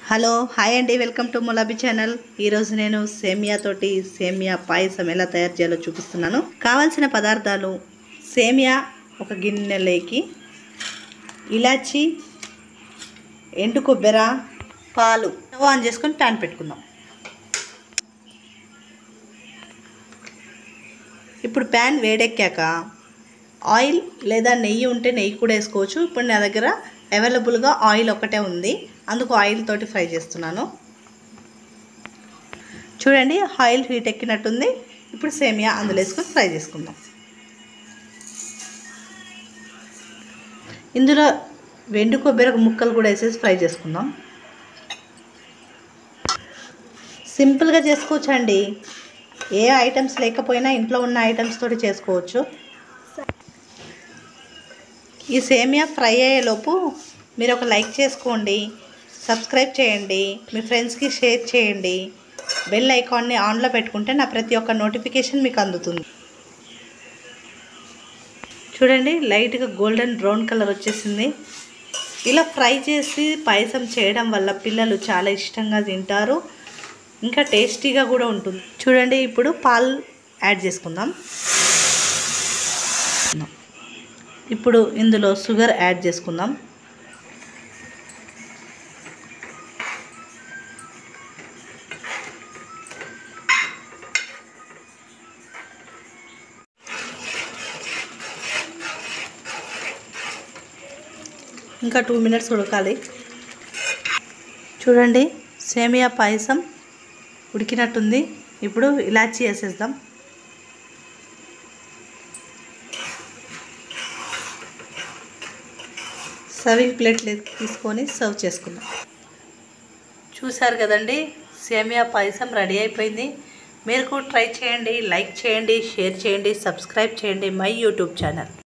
hello hi అండి welcome to ములాబీ channel ఈరోజు నేను సేమియా తోటి సేమియా పాయసం ఎలా తయారు చేయాలో చూపిస్తున్నాను కావాల్సిన పదార్థాలు సేమియా ఒక గిన్నెలోకి ఇలాచి ఎండు కొబ్బెర పాలు స్టవ్ ఆన్ చేసుకొని ప్యాన్ పెట్టుకుందాం ఇప్పుడు ప్యాన్ వేడెక్కాక ఆయిల్ లేదా నెయ్యి ఉంటే నెయ్యి కూడా వేసుకోవచ్చు ఇప్పుడు నా దగ్గర అవైలబుల్గా ఆయిల్ ఒకటే ఉంది అందుకు ఆయిల్ తోటి ఫ్రై చేస్తున్నాను చూడండి ఆయిల్ హీట్ ఎక్కినట్టుంది ఇప్పుడు సేమియా అందులో వేసుకొని ఫ్రై చేసుకుందాం ఇందులో వెండు కొబ్బరి ముక్కలు కూడా వేసేసి ఫ్రై చేసుకుందాం సింపుల్గా చేసుకోవచ్చు అండి ఏ ఐటమ్స్ లేకపోయినా ఇంట్లో ఉన్న ఐటమ్స్ తోటి చేసుకోవచ్చు ఈ సేమియా ఫ్రై అయ్యేలోపు మీరు ఒక లైక్ చేసుకోండి సబ్స్క్రైబ్ చేయండి మీ ఫ్రెండ్స్కి షేర్ చేయండి బెల్ ఐకాన్ని ఆన్లో పెట్టుకుంటే నా ప్రతి ఒక్క నోటిఫికేషన్ మీకు అందుతుంది చూడండి లైట్గా గోల్డెన్ బ్రౌన్ కలర్ వచ్చేసింది ఇలా ఫ్రై చేసి పాయసం చేయడం వల్ల పిల్లలు చాలా ఇష్టంగా తింటారు ఇంకా టేస్టీగా కూడా ఉంటుంది చూడండి ఇప్పుడు పాలు యాడ్ చేసుకుందాం ఇప్పుడు ఇందులో షుగర్ యాడ్ చేసుకుందాం ఇంకా టూ మినిట్స్ ఉడకాలి చూడండి సేమియా పాయసం ఉడికినట్టుంది ఇప్పుడు ఇలాచీ వేసేద్దాం సర్వింగ్ ప్లేట్లు తీసుకొని సర్వ్ చేసుకుందాం చూశారు కదండి సేమియా పాయసం రెడీ అయిపోయింది మీరు కూడా ట్రై చేయండి లైక్ చేయండి షేర్ చేయండి సబ్స్క్రైబ్ చేయండి మై యూట్యూబ్ ఛానల్